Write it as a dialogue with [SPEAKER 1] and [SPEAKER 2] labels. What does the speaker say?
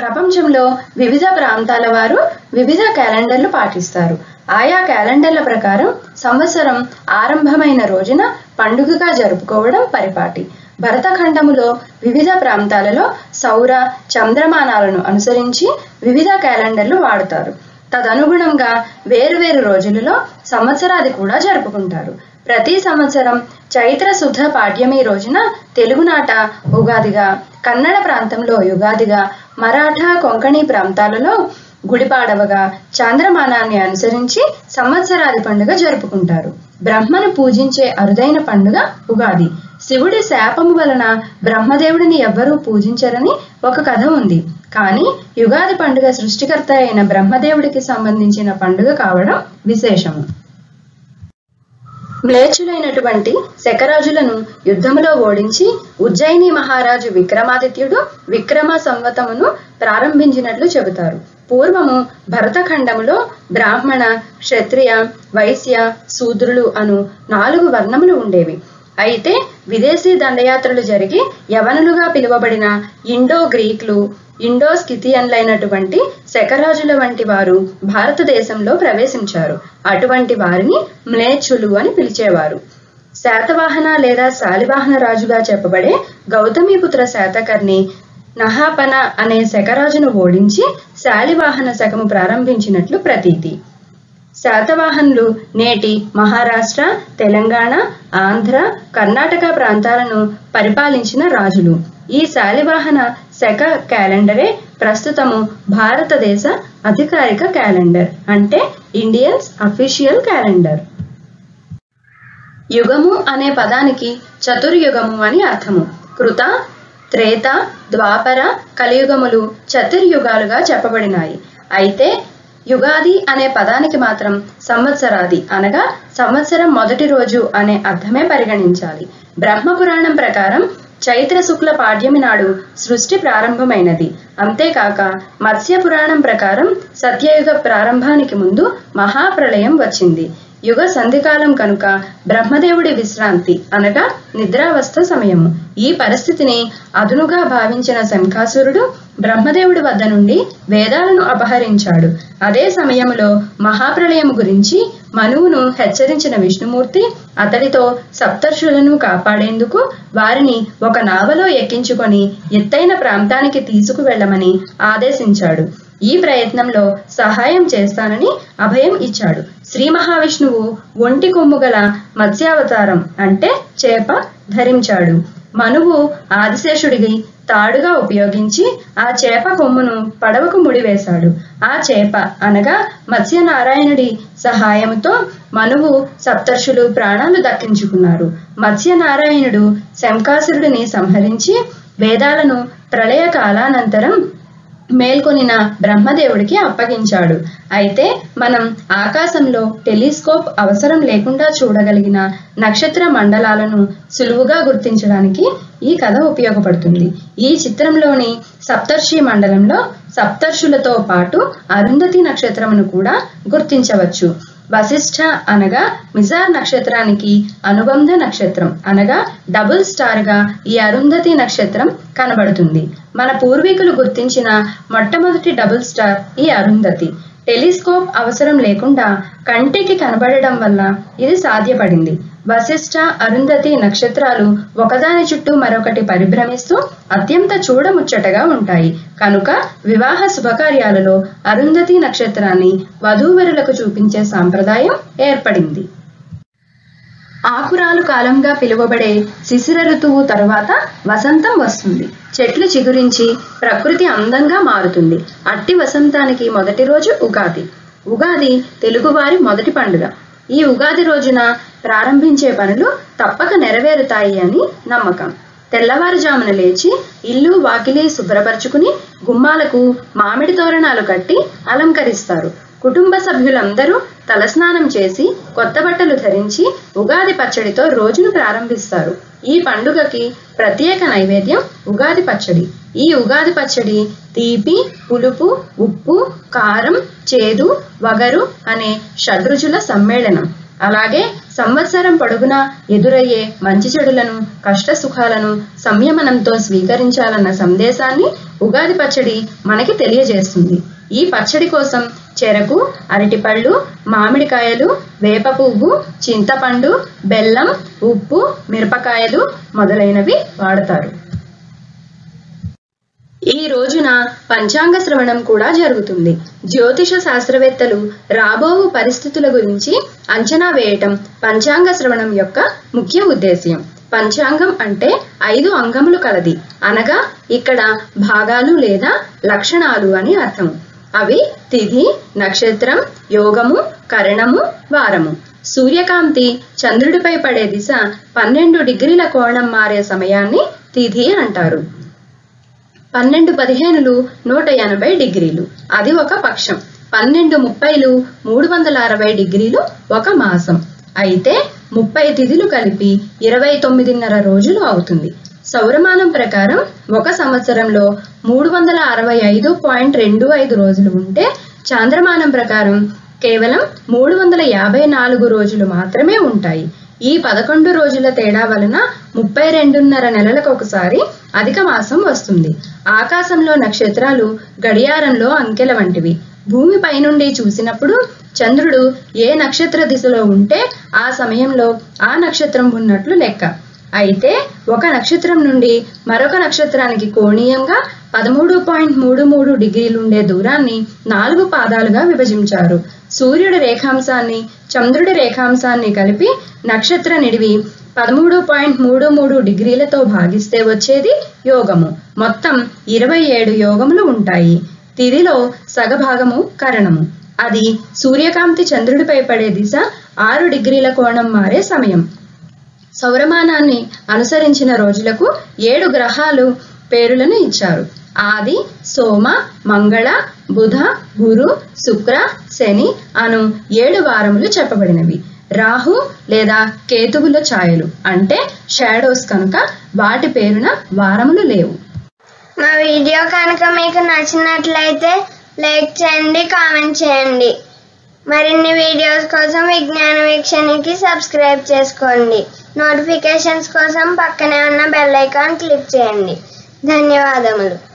[SPEAKER 1] ప్రపంచంలో వివిధ ప్రాంతాల వారు వివిధ క్యాలెండర్లు పాటిస్తారు ఆయా క్యాలెండర్ల ప్రకారం సంవత్సరం ఆరంభమైన రోజున పండుగగా జరుపుకోవడం పరిపాటి భరతఖండములో వివిధ ప్రాంతాలలో సౌర చంద్రమానాలను అనుసరించి వివిధ క్యాలెండర్లు వాడతారు తదనుగుణంగా వేరువేరు రోజులలో సంవత్సరాది కూడా జరుపుకుంటారు ప్రతి సంవత్సరం చైత్ర శుద్ధ పాడ్యమి రోజున తెలుగునాట ఉగాదిగా కన్నడ ప్రాంతంలో యుగాదిగా మరాఠా కొంకణి ప్రాంతాలలో గుడిపాడవగా చాంద్రమానాన్ని అనుసరించి సంవత్సరాది పండుగ జరుపుకుంటారు బ్రహ్మను పూజించే అరుదైన పండుగ ఉగాది శివుడి శాపము వలన బ్రహ్మదేవుడిని ఎవ్వరూ పూజించరని ఒక కథ ఉంది కానీ యుగాది పండుగ సృష్టికర్త అయిన బ్రహ్మదేవుడికి సంబంధించిన పండుగ కావడం విశేషము మ్లేచ్చులైనటువంటి శకరాజులను యుద్ధములో ఓడించి ఉజ్జయిని మహారాజు విక్రమాదిత్యుడు విక్రమ సంవతమును ప్రారంభించినట్లు చెబుతారు పూర్వము భరతఖండములో బ్రాహ్మణ క్షత్రియ వైశ్య శూద్రులు అను నాలుగు వర్ణములు ఉండేవి అయితే విదేశీ దండయాత్రలు జరిగి యవనులుగా పిలువబడిన ఇండో గ్రీక్లు ఇండో స్కిథియన్లైనటువంటి శకరాజుల వంటి వారు భారతదేశంలో ప్రవేశించారు అటువంటి వారిని మ్లేచ్చులు అని పిలిచేవారు శాతవాహన లేదా శాలివాహన రాజుగా చెప్పబడే గౌతమిపుత్ర శాతకర్ణి నహాపన అనే శకరాజును ఓడించి శాలివాహన శకము ప్రారంభించినట్లు ప్రతీతి శాతవాహనులు నేటి మహారాష్ట్ర తెలంగాణ ఆంధ్ర కర్ణాటక ప్రాంతాలను పరిపాలించిన రాజులు ఈ శాలివాహన శక క్యాలెండరే ప్రస్తుతము భారతదేశ అధికారిక క్యాలెండర్ అంటే ఇండియన్స్ అఫీషియల్ క్యాలెండర్ యుగము అనే పదానికి చతుర్యుగము అని అర్థము కృత త్రేత ద్వాపర కలియుగములు చతుర్యుగాలుగా చెప్పబడినాయి అయితే యుగాది అనే పదానికి మాత్రం సంవత్సరాది అనగా సంవత్సరం మొదటి రోజు అనే అర్థమే పరిగణించాలి బ్రహ్మపురాణం ప్రకారం చైత్ర శుక్ల పాడ్యమి నాడు సృష్టి ప్రారంభమైనది అంతేకాక మత్స్య పురాణం ప్రకారం సత్యయుగ ప్రారంభానికి ముందు మహాప్రళయం వచ్చింది యుగ సంధికాలం కనుక బ్రహ్మదేవుడి విశ్రాంతి అనగా నిద్రావస్థ సమయము ఈ పరిస్థితిని అదునుగా భావించిన శంఖాసురుడు బ్రహ్మదేవుడి వద్ద నుండి వేదాలను అపహరించాడు అదే సమయంలో మహాప్రళయము గురించి మనువును హెచ్చరించిన విష్ణుమూర్తి అతడితో సప్తర్షులను కాపాడేందుకు వారిని ఒక నావలో ఎక్కించుకొని ఎత్తైన ప్రాంతానికి తీసుకువెళ్ళమని ఆదేశించాడు ఈ ప్రయత్నంలో సహాయం చేస్తానని అభయం ఇచ్చాడు శ్రీ మహావిష్ణువు ఒంటి కొమ్ము గల మత్స్యావతారం అంటే చేప ధరించాడు మనువు ఆదిశేషుడికి తాడుగా ఉపయోగించి ఆ చేప కొమ్మును పడవకు ముడివేశాడు ఆ చేప అనగా మత్స్యనారాయణుడి సహాయంతో మనువు సప్తర్షులు ప్రాణాలు దక్కించుకున్నారు మత్స్యనారాయణుడు శంకాసురుడిని సంహరించి వేదాలను ప్రళయ కాలానంతరం మేల్కొనిన బ్రహ్మదేవుడికి అప్పగించాడు అయితే మనం ఆకాశంలో టెలిస్కోప్ అవసరం లేకుండా చూడగలిగిన నక్షత్ర మండలాలను సులువుగా గుర్తించడానికి ఈ కథ ఉపయోగపడుతుంది ఈ చిత్రంలోని సప్తర్షి మండలంలో సప్తర్షులతో పాటు అరుంధతి నక్షత్రమును కూడా గుర్తించవచ్చు వశిష్ఠ అనగా మిజార్ నక్షత్రానికి అనుబంధ నక్షత్రం అనగా డబుల్ స్టార్ గా ఈ అరుంధతి నక్షత్రం కనబడుతుంది మన పూర్వీకులు గుర్తించిన మొట్టమొదటి డబుల్ స్టార్ ఈ అరుంధతి టెలిస్కోప్ అవసరం లేకుండా కంటికి కనబడడం వల్ల ఇది సాధ్యపడింది వశిష్ఠ అరుంధతి నక్షత్రాలు ఒకదాని చుట్టూ మరొకటి పరిభ్రమిస్తూ అత్యంత చూడముచ్చటగా ఉంటాయి కనుక వివాహ శుభకార్యాలలో అరుంధతి నక్షత్రాన్ని వధూవరులకు చూపించే సాంప్రదాయం ఏర్పడింది ఆకురాలు కాలంగా పిలువబడే శిశిర ఋతువు తరువాత వసంతం వస్తుంది చెట్లు చిగురించి ప్రకృతి అందంగా మారుతుంది అట్టి వసంతానికి మొదటి రోజు ఉగాది ఉగాది తెలుగువారి మొదటి పండుగ ఈ ఉగాది రోజున ప్రారంభించే పనులు తప్పక నెరవేరుతాయి అని నమ్మకం తెల్లవారుజామున లేచి ఇల్లు వాకిలి శుభ్రపరచుకుని గుమ్మాలకు మామిడి తోరణాలు కట్టి అలంకరిస్తారు కుటుంబ సభ్యులందరూ తలస్నానం చేసి కొత్త బట్టలు ధరించి ఉగాది పచ్చడితో రోజును ప్రారంభిస్తారు ఈ పండుగకి ప్రత్యేక నైవేద్యం ఉగాది పచ్చడి ఈ ఉగాది పచ్చడి తీపి పులుపు ఉప్పు కారం చేదు వగరు అనే షడ్రుచుల సమ్మేళనం అలాగే సంవత్సరం పొడుగునా ఎదురయ్యే మంచి చెడులను కష్ట సుఖాలను సంయమనంతో స్వీకరించాలన్న సందేశాన్ని ఉగాది పచ్చడి మనకి తెలియజేస్తుంది ఈ పచ్చడి కోసం చెరకు అరటిపళ్ళు మామిడికాయలు వేప పువ్వు చింతపండు బెల్లం ఉప్పు మిరపకాయలు మొదలైనవి వాడతారు ఈ రోజున పంచాంగ శ్రవణం కూడా జరుగుతుంది జ్యోతిష శాస్త్రవేత్తలు రాబోవు పరిస్థితుల గురించి అంచనా వేయటం పంచాంగ శ్రవణం యొక్క ముఖ్య ఉద్దేశ్యం పంచాంగం అంటే ఐదు అంగములు కలది అనగా ఇక్కడ భాగాలు లేదా లక్షణాలు అని అర్థం అవి తిథి నక్షత్రం యోగము కరణము వారము సూర్యకాంతి చంద్రుడిపై పడే దిశ పన్నెండు డిగ్రీల కోణం మారే సమయాన్ని తిథి అంటారు పన్నెండు పదిహేనులు నూట ఎనభై డిగ్రీలు అది ఒక పక్షం పన్నెండు ముప్పైలు మూడు వందల అరవై డిగ్రీలు ఒక మాసం అయితే ముప్పై తిథులు కలిపి ఇరవై తొమ్మిదిన్నర రోజులు అవుతుంది సౌరమానం ప్రకారం ఒక సంవత్సరంలో మూడు వందల అరవై ఐదు పాయింట్ రెండు ఐదు రోజులు ఉంటే చాంద్రమానం ప్రకారం కేవలం మూడు వందల యాభై నాలుగు రోజులు మాత్రమే ఉంటాయి ఈ పదకొండు రోజుల తేడా వలన ముప్పై రెండున్నర నెలలకు ఒకసారి అధిక మాసం వస్తుంది ఆకాశంలో నక్షత్రాలు గడియారంలో అంకెల వంటివి భూమి పైనుండి చూసినప్పుడు చంద్రుడు ఏ నక్షత్ర దిశలో ఉంటే ఆ సమయంలో ఆ నక్షత్రం ఉన్నట్లు లెక్క అయితే ఒక నక్షత్రం నుండి మరొక నక్షత్రానికి కోణీయంగా పదమూడు పాయింట్ మూడు మూడు డిగ్రీలుండే దూరాన్ని నాలుగు పాదాలుగా విభజించారు సూర్యుడి రేఖాంశాన్ని చంద్రుడి రేఖాంశాన్ని కలిపి నక్షత్ర నిడివి పదమూడు పాయింట్ మూడు మూడు డిగ్రీలతో భాగిస్తే వచ్చేది యోగము మొత్తం ఇరవై ఏడు యోగములు ఉంటాయి తిథిలో సగభాగము కరణము అది సూర్యకాంతి చంద్రుడిపై పడే దిశ ఆరు డిగ్రీల కోణం మారే సమయం సౌరమానాన్ని అనుసరించిన రోజులకు ఏడు గ్రహాలు పేరులను ఇచ్చారు ఆది సోమ మంగళ బుధ గురు శుక్ర శని అను ఏడు వారములు చెప్పబడినవి రాహు లేదా కేతువుల ఛాయలు అంటే షాడోస్ కనుక వాటి పేరున వారములు లేవు
[SPEAKER 2] మా వీడియో కనుక మీకు నచ్చినట్లయితే లైక్ చేయండి కామెంట్ చేయండి మరిన్ని వీడియోస్ కోసం విజ్ఞాన వీక్షణకి సబ్స్క్రైబ్ చేసుకోండి నోటిఫికేషన్స్ కోసం పక్కనే ఉన్న బెల్ ఐకాన్ క్లిక్ చేయండి ధన్యవాదములు